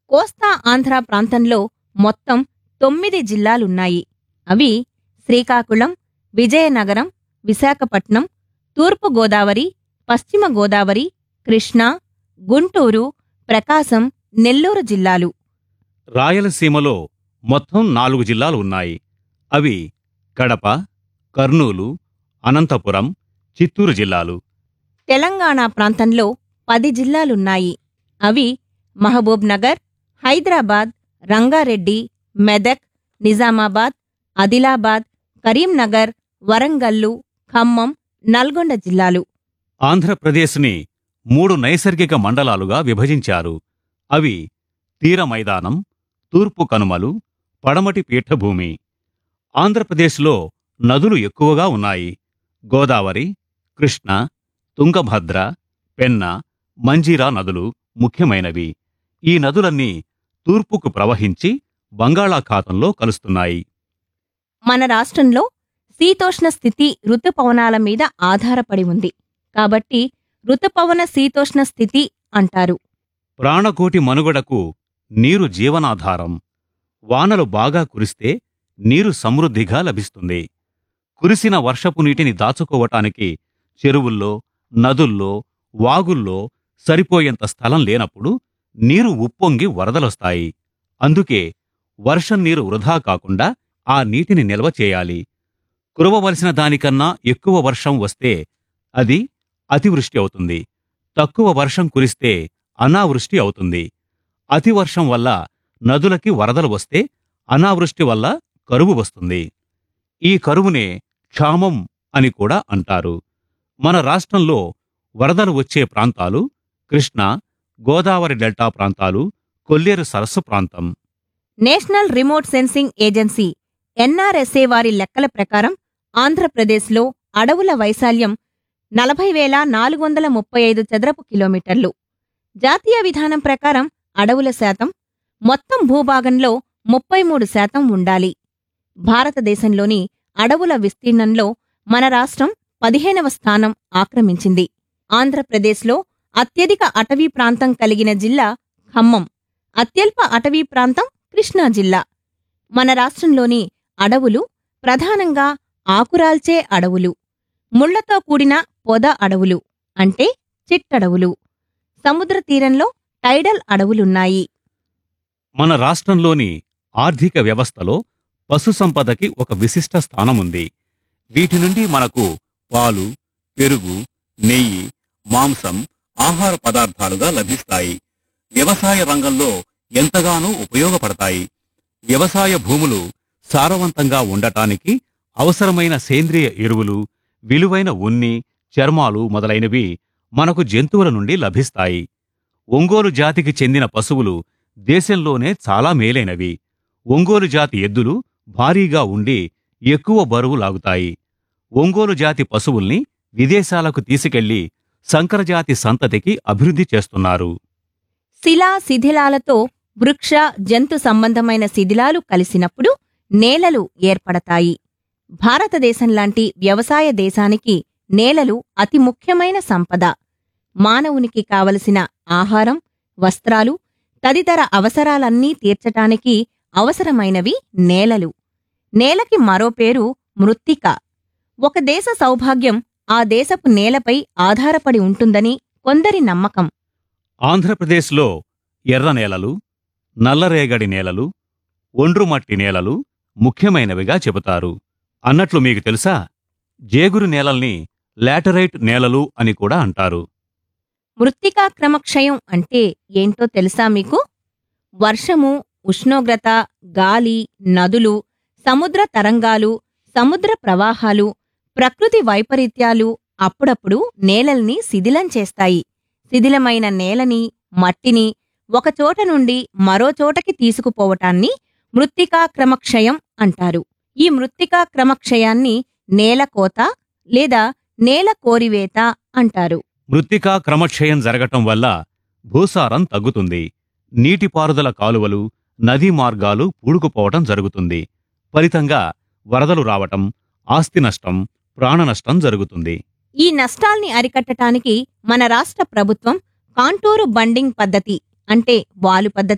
కోస్తా ఆంధ్ర ప్రాంతంలో మొత్తం తొమ్మిది జిల్లాలున్నాయి అవి శ్రీకాకుళం విజయనగరం విశాఖపట్నం తూర్పు గోదావరి పశ్చిమ గోదావరి కృష్ణా గుంటూరు ప్రకాశం నెల్లూరు జిల్లాలు రాయలసీమలో మొత్తం నాలుగు జిల్లాలు ఉన్నాయి అవి కడప కర్నూలు అనంతపురం చిత్తూరు జిల్లాలు తెలంగాణ ప్రాంతంలో పది జిల్లాలున్నాయి అవి మహబూబ్ నగర్ హైదరాబాద్ రంగారెడ్డి మెదక్ నిజామాబాద్ ఆదిలాబాద్ కరీంనగర్ వరంగల్లు ఖమ్మం నల్గొండ జిల్లాలు ఆంధ్రప్రదేశ్ని మూడు నైసర్గిక మండలాలుగా విభజించారు అవి తీర మైదానం తూర్పు కనుమలు పడమటి పీఠభూమి ఆంధ్రప్రదేశ్లో నదులు ఎక్కువగా ఉన్నాయి గోదావరి కృష్ణ తుంగభద్ర పెన్న మంజీరా నదులు ముఖ్యమైనవి ఈ నదులన్నీ తూర్పుకు ప్రవహించి బంగాళాఖాతంలో కలుస్తున్నాయి మన రాష్ట్రంలో శీతోష్ణ స్థితి ఋతుపవనాల మీద ఆధారపడి ఉంది కాబట్టి ఋతుపవన శీతోష్ణ స్థితి అంటారు ప్రాణకోటి మనుగడకు నీరు జీవనాధారం వానలు బాగా కురిస్తే నీరు సమృద్ధిగా లభిస్తుంది కురిసిన వర్షపు నీటిని దాచుకోవటానికి చెరువుల్లో నదుల్లో వాగుల్లో సరిపోయేంత స్థలం లేనప్పుడు నీరు ఉప్పొంగి వరదలొస్తాయి అందుకే వర్షం నీరు వృధా కాకుండా ఆ నీటిని నిల్వ చేయాలి కురవవలసిన దానికన్నా ఎక్కువ వర్షం వస్తే అది అతివృష్టి అవుతుంది తక్కువ వర్షం కురిస్తే అనావృష్టి అవుతుంది అతివర్షం వల్ల నదులకి వరదలు వస్తే అనావృష్టి వల్ల కరువు వస్తుంది ఈ కరువునే క్షామం అని కూడా అంటారు మన రాష్ట్రంలో వరదలు వచ్చే ప్రాంతాలు కృష్ణా గోదావరి డెల్టా ప్రాంతాలు కొల్లేరు సరస్సు ప్రాంతం national remote sensing agency NRSA వారి లెక్కల ప్రకారం ఆంధ్రప్రదేశ్లో అడవుల వైశాల్యం నలభై వేల నాలుగు వందల ముప్పై ఐదు చదరపు కిలోమీటర్లు జాతీయ విధానం ప్రకారం అడవుల శాతం మొత్తం భూభాగంలో ముప్పై మూడు శాతం ఉండాలి భారతదేశంలోని అడవుల విస్తీర్ణంలో మన రాష్ట్రం పదిహేనవ స్థానం ఆక్రమించింది ఆంధ్రప్రదేశ్లో అత్యధిక అటవీ ప్రాంతం కలిగిన జిల్లా ఖమ్మం అత్యల్ప అటవీ ప్రాంతం కృష్ణా జిల్లా మన రాష్ట్రంలోని అడవులు ప్రధానంగా ఆకురాల్చే అడవులు ముళ్లతో కూడిన పొద అడవులు అంటే చిట్టడవులు సముద్ర తీరంలో టైడల్ అడవులున్నాయి మన రాష్ట్రంలోని ఆర్థిక వ్యవస్థలో పశుసంపదకి ఒక విశిష్ట స్థానముంది వీటి నుండి మనకు పాలు పెరుగు నెయ్యి మాంసం ఆహార పదార్థాలుగా లభిస్తాయి వ్యవసాయ రంగంలో ఎంతగానో ఉపయోగపడతాయి వ్యవసాయ భూములు సారవంతంగా ఉండటానికి అవసరమైన సేంద్రియ ఎరువులు విలువైన ఉన్ని చర్మాలు మొదలైనవి మనకు జంతువుల నుండి లభిస్తాయి ఒంగోలు జాతికి చెందిన పశువులు దేశంలోనే చాలా మేలైనవి ఒంగోలు జాతి ఎద్దులు భారీగా ఉండి ఎక్కువ బరువు లాగుతాయి ఒంగోలు జాతి పశువుల్ని విదేశాలకు తీసుకెళ్లి సంకరజాతి సంతతికి అభివృద్ధి చేస్తున్నారు శిలా శిథిలాలతో వృక్ష జంతు సంబంధమైన శిథిలాలు కలిసినప్పుడు నేలలు ఏర్పడతాయి భారతదేశంలాంటి వ్యవసాయ దేశానికి నేలలు అతి ముఖ్యమైన సంపద మానవునికి కావలసిన ఆహారం వస్త్రాలు తదితర అవసరాలన్నీ తీర్చటానికి అవసరమైనవి నేలలు నేలకి మరో పేరు మృత్తిక ఒక దేశ సౌభాగ్యం ఆ దేశపు నేలపై ఆధారపడి ఉంటుందని కొందరి నమ్మకం ఆంధ్రప్రదేశ్లో ఎర్ర నేలలు నల్లరేగడి నేలలు ఒండ్రుమట్టి నేలలు ముఖ్యమైనవిగా చెబుతారు అన్నట్లు మీకు తెలుసా జేగురు నేలల్ని లాటరైట్ నేలలు అని కూడా అంటారు మృత్తికా క్రమక్షయం అంటే ఏంటో తెలుసా మీకు వర్షము ఉష్ణోగ్రత గాలి నదులు సముద్ర తరంగాలు సముద్ర ప్రవాహాలు ప్రకృతి వైపరీత్యాలు అప్పుడప్పుడు నేలల్ని శిథిలం చేస్తాయి శిథిలమైన నేలని మట్టిని ఒకచోట నుండి మరో చోటకి తీసుకుపోవటాన్ని మృత్తికా క్రమక్షయం అంటారు ఈ మృత్తికా క్రమక్షయాన్ని నేల కోత లేదా నేల కోరివేత అంటారు మృత్తికా క్రమక్షయం జరగటం వల్ల భూసారం తగ్గుతుంది నీటిపారుదల కాలువలు నదీ మార్గాలు పూడుకుపోవటం జరుగుతుంది ఫలితంగా వరదలు రావటం ఆస్తి నష్టం ప్రాణ నష్టం జరుగుతుంది ఈ నష్టాల్ని అరికట్టటానికి మన రాష్ట్ర ప్రభుత్వం కాంటూరు బండింగ్ పద్ధతి అంటే వాలు పద్ధతి